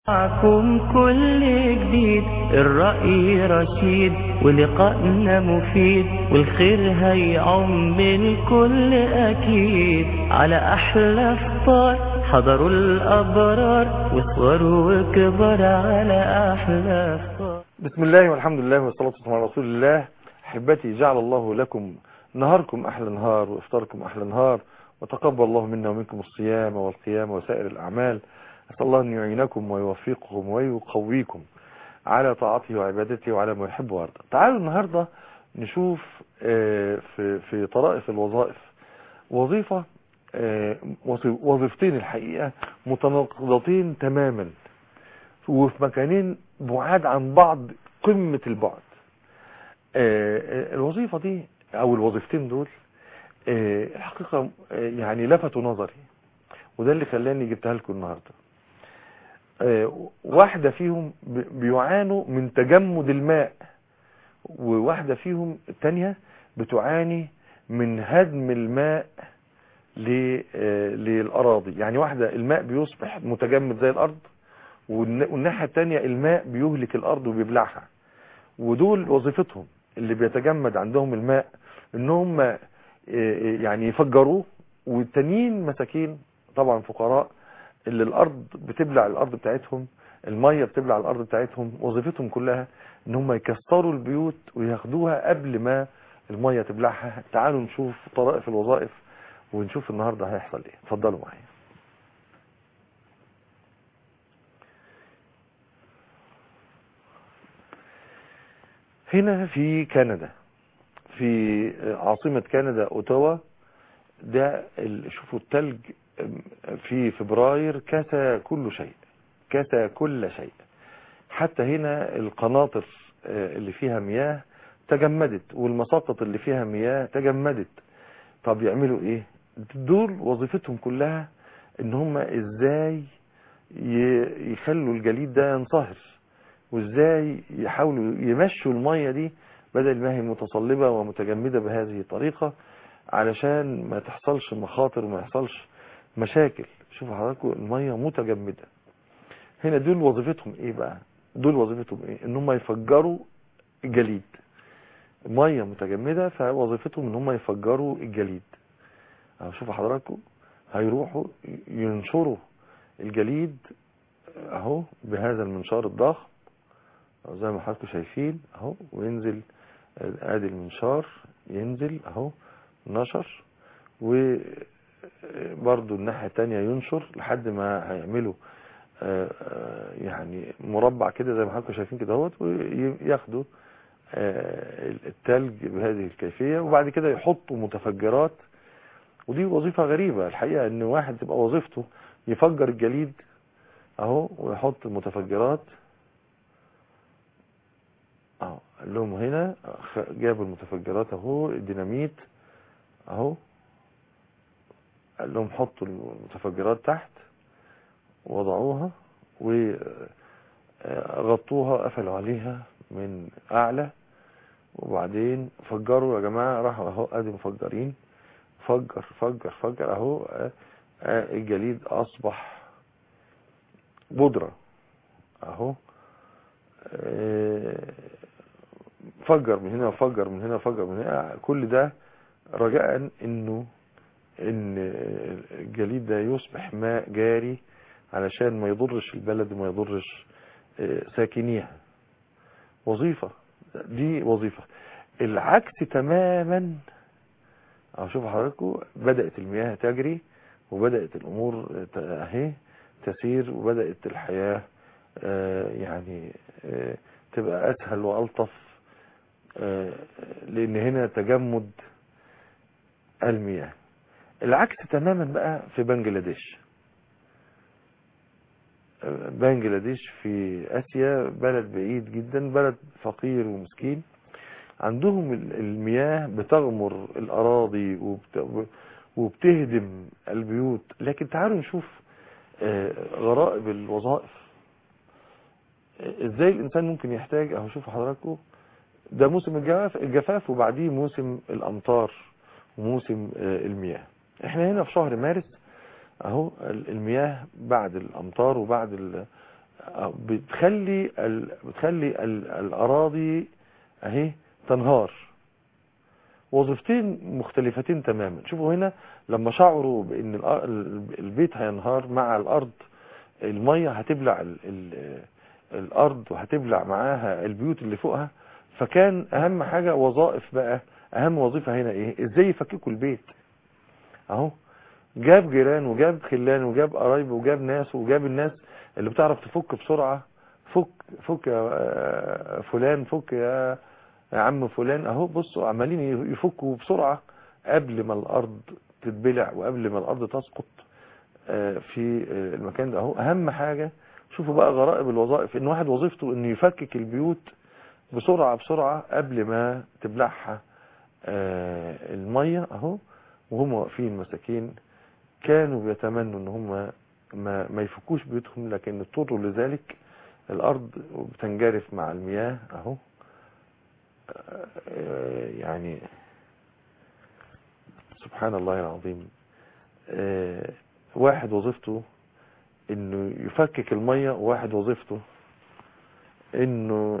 معكم كل جديد الرأي رشيد ولقائنا مفيد والخير هيعم الكل أكيد على أحلى فطار حضروا الأبرار وصغروا وكبر على أحلى فطار بسم الله والحمد لله والصلاة والسلام على رسول الله أحبتي جعل الله لكم نهاركم أحلى نهار وإفطاركم أحلى نهار وتقبل الله منا ومنكم الصيام والقيام وسائر الأعمال أسأل الله أن يعينكم ويوفقكم ويقويكم على طاعته وعبادته وعلى ما يحب ويرضى تعالوا النهاردة نشوف في في طرائف الوظائف وظيفة وظيفتين الحقيقة متناقضتين تماما وفي مكانين بعاد عن بعض قمة البعد الوظيفة دي او الوظيفتين دول الحقيقة يعني لفتوا نظري وده اللي خلاني جبتها لكم النهاردة واحدة فيهم بيعانوا من تجمد الماء وواحدة فيهم التانية بتعاني من هدم الماء للأراضي يعني واحدة الماء بيصبح متجمد زي الأرض والناحية التانية الماء بيهلك الأرض وبيبلعها ودول وظيفتهم اللي بيتجمد عندهم الماء ان هم يعني يفجروه والتانيين مساكين طبعا فقراء اللي الارض بتبلع الارض بتاعتهم المية بتبلع الارض بتاعتهم وظيفتهم كلها ان هم يكسروا البيوت وياخدوها قبل ما المية تبلعها تعالوا نشوف طرائف الوظائف ونشوف النهاردة هيحصل ايه اتفضلوا معايا هنا في كندا في عاصمة كندا اوتاوا ده شوفوا التلج في فبراير كسى كل شيء كسى كل شيء حتى هنا القناطر اللي فيها مياه تجمدت والمساقط اللي فيها مياه تجمدت طب يعملوا ايه دول وظيفتهم كلها ان هم ازاي يخلوا الجليد ده ينصهر وازاي يحاولوا يمشوا المية دي بدل ما هي متصلبة ومتجمدة بهذه الطريقة علشان ما تحصلش مخاطر وما يحصلش مشاكل شوفوا حضراتكم المية متجمدة هنا دول وظيفتهم ايه بقى دول وظيفتهم ايه ان هم يفجروا الجليد مية متجمدة فوظيفتهم ان هم يفجروا الجليد شوفوا حضراتكم هيروحوا ينشروا الجليد اهو بهذا المنشار الضخم زي ما حضراتكم شايفين اهو وينزل ادي المنشار ينزل اهو نشر وبرضو الناحية التانية ينشر لحد ما هيعملوا يعني مربع كده زي ما حضراتكم شايفين كده اهوت وياخدوا التلج بهذه الكيفية وبعد كده يحطوا متفجرات ودي وظيفة غريبة الحقيقة ان واحد تبقى وظيفته يفجر الجليد اهو ويحط المتفجرات اهو قال لهم هنا جابوا المتفجرات اهو الديناميت اهو قال لهم حطوا المتفجرات تحت وضعوها وغطوها قفلوا عليها من اعلى وبعدين فجروا يا جماعة راحوا اهو ادي مفجرين فجر فجر فجر اهو الجليد اصبح بودرة اهو فجر من هنا وفجر من هنا وفجر من هنا كل ده رجاء انه ان الجليد ده يصبح ماء جاري علشان ما يضرش البلد وما يضرش ساكنيها وظيفة دي وظيفة العكس تماما شوفوا حضراتكم بدأت المياه تجري وبدأت الامور اهي تسير وبدأت الحياة يعني تبقى اسهل والطف لان هنا تجمد المياه العكس تماما بقى في بنجلاديش بنجلاديش في اسيا بلد بعيد جدا بلد فقير ومسكين عندهم المياه بتغمر الاراضي وبتهدم البيوت لكن تعالوا نشوف غرائب الوظائف ازاي الانسان ممكن يحتاج اهو شوفوا حضراتكم ده موسم الجفاف الجفاف وبعديه موسم الامطار وموسم المياه احنا هنا في شهر مارس اهو المياه بعد الامطار وبعد ال... بتخلي ال... بتخلي ال... الاراضي اهي تنهار وظيفتين مختلفتين تماما شوفوا هنا لما شعروا بان الأ- ال- البيت هينهار مع الارض المية هتبلع ال... ال... الارض وهتبلع معاها البيوت اللي فوقها فكان اهم حاجة وظائف بقى اهم وظيفة هنا ايه ازاي يفككوا البيت اهو جاب جيران وجاب خلان وجاب قرايب وجاب ناس وجاب الناس اللي بتعرف تفك بسرعة فك فك يا آه، فلان فك يا يا عم فلان اهو بصوا عمالين يفكوا بسرعة قبل ما الارض تتبلع وقبل ما الارض تسقط آه، في آه، المكان ده اهو اهم حاجة شوفوا بقى غرائب الوظائف ان واحد وظيفته انه يفكك البيوت بسرعة بسرعة قبل ما تبلعها آه، المية اهو وهم واقفين مساكين كانوا بيتمنوا ان هم ما, ما يفكوش بيوتهم لكن اضطروا لذلك الارض بتنجرف مع المياه اهو آه، يعني سبحان الله العظيم آه، واحد وظيفته انه يفكك المية وواحد وظيفته انه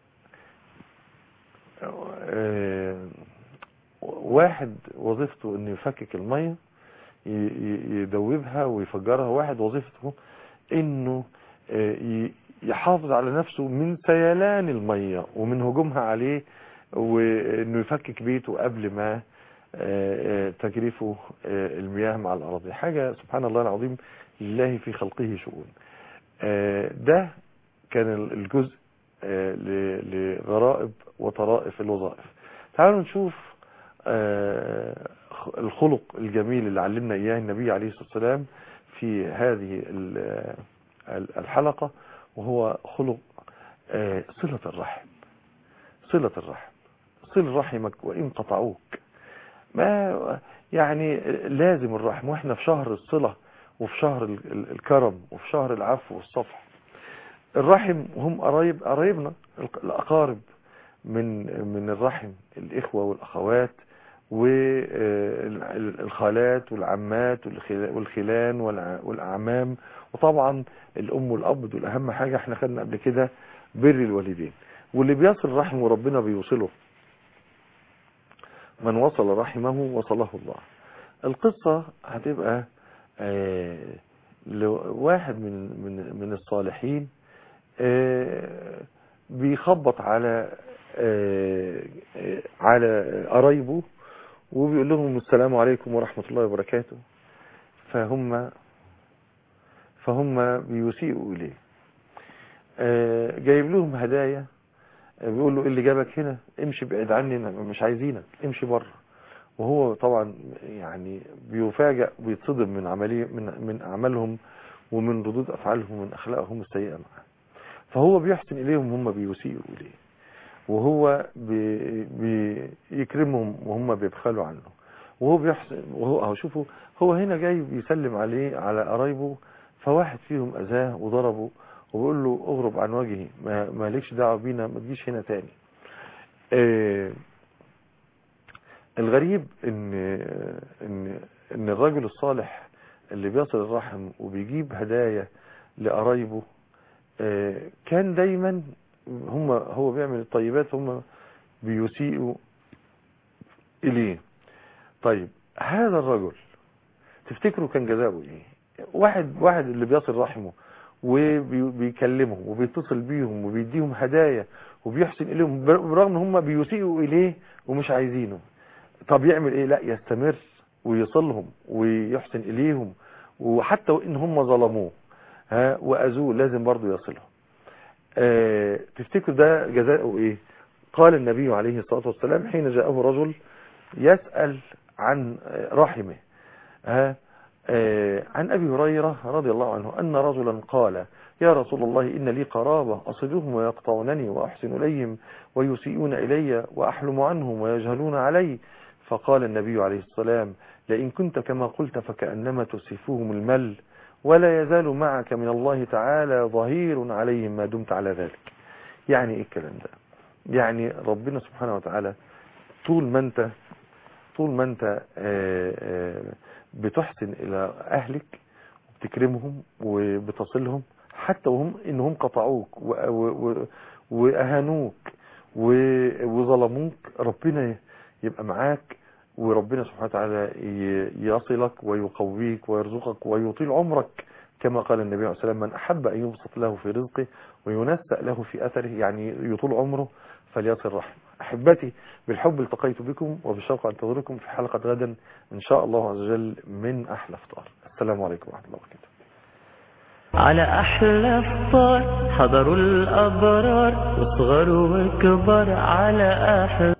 آه، واحد وظيفته انه يفكك المية ي- ي- يدوبها ويفجرها واحد وظيفته انه آه، ي- يحافظ على نفسه من سيلان المية ومن هجومها عليه وانه يفكك بيته قبل ما آه، آه، تجريفه آه، المياه مع الأراضي حاجة سبحان الله العظيم لله في خلقه شؤون آه، ده كان ال- الجزء آه، ل- لغرائب وطرائف الوظائف تعالوا نشوف آه، خ- الخلق الجميل اللي علمنا إياه النبي عليه الصلاة والسلام في هذه ال- ال- الحلقة وهو خلق آه، صلة الرحم صلة الرحم صل رحمك وإن قطعوك ما يعني لازم الرحم واحنا في شهر الصلة وفي شهر ال- ال- الكرم وفي شهر العفو والصفح الرحم هم قرايب قرايبنا الق- الأقارب من من الرحم الإخوة والأخوات والخالات والعمات والخلا- والخلان والع- والأعمام وطبعا الأم والأب دول أهم حاجة احنا خدنا قبل كده بر الوالدين واللي بيصل رحمه ربنا بيوصله من وصل رحمه وصله الله القصة هتبقى آه، لواحد من من من الصالحين آه، بيخبط على آه، آه، على قرايبه وبيقول لهم السلام عليكم ورحمة الله وبركاته فهم فهم بيسيئوا إليه آه، جايب لهم هدايا آه، بيقول له إيه اللي جابك هنا امشي بعيد عني أنا مش عايزينك امشي بره وهو طبعا يعني بيفاجئ وبيتصدم من عملية من من أعمالهم ومن ردود أفعالهم ومن أخلاقهم السيئة معه فهو بيحسن إليهم هم بيسيئوا إليه وهو بي بيكرمهم وهم بيبخلوا عنه وهو بيحسن وهو اهو شوفوا هو هنا جاي بيسلم عليه على قرايبه فواحد فيهم اذاه وضربه وبيقول له اغرب عن وجهي ما مالكش دعوه بينا ما تجيش هنا تاني آه الغريب ان ان ان الرجل الصالح اللي بيصل الرحم وبيجيب هدايا لقرايبه آه كان دايما هم هو بيعمل الطيبات هم بيسيئوا إليه طيب هذا الرجل تفتكروا كان جزاؤه ايه واحد واحد اللي بيصل رحمه وبيكلمهم وبيتصل بيهم وبيديهم هدايا وبيحسن إليهم برغم ان هم بيسيئوا إليه ومش عايزينه طب يعمل ايه لا يستمر ويصلهم ويحسن إليهم وحتى وإن هم ظلموه ها وأذوه لازم برضه يصلهم آه، تفتكروا ده جزاؤه ايه قال النبي عليه الصلاة والسلام حين جاءه رجل يسأل عن آه، رحمه ها آه، عن أبي هريرة رضي الله عنه أن رجلا قال يا رسول الله إن لي قرابة أصلهم ويقطعونني وأحسن إليهم ويسيئون إلي وأحلم عنهم ويجهلون علي فقال النبي عليه السلام لئن كنت كما قلت فكأنما تسفهم المل ولا يزال معك من الله تعالى ظهير عليهم ما دمت على ذلك يعني ايه الكلام ده يعني ربنا سبحانه وتعالى طول ما انت طول ما انت آه، آه، بتحسن الى اهلك وبتكرمهم وبتصلهم حتى وهم انهم قطعوك و- و- و- واهانوك و- وظلموك ربنا يبقى معاك وربنا سبحانه وتعالى ي- يصلك ويقويك ويرزقك ويطيل عمرك كما قال النبي عليه الصلاة والسلام من أحب أن يبسط له في رزقه وينسأ له في أثره يعني يطول عمره فليصل رحمه أحبتي بالحب التقيت بكم وبالشوق أنتظركم في حلقة غدا إن شاء الله عز وجل من أحلى فطار السلام عليكم ورحمة الله وبركاته على أحلى فطار حضروا الأبرار وصغر وكبر على أحلى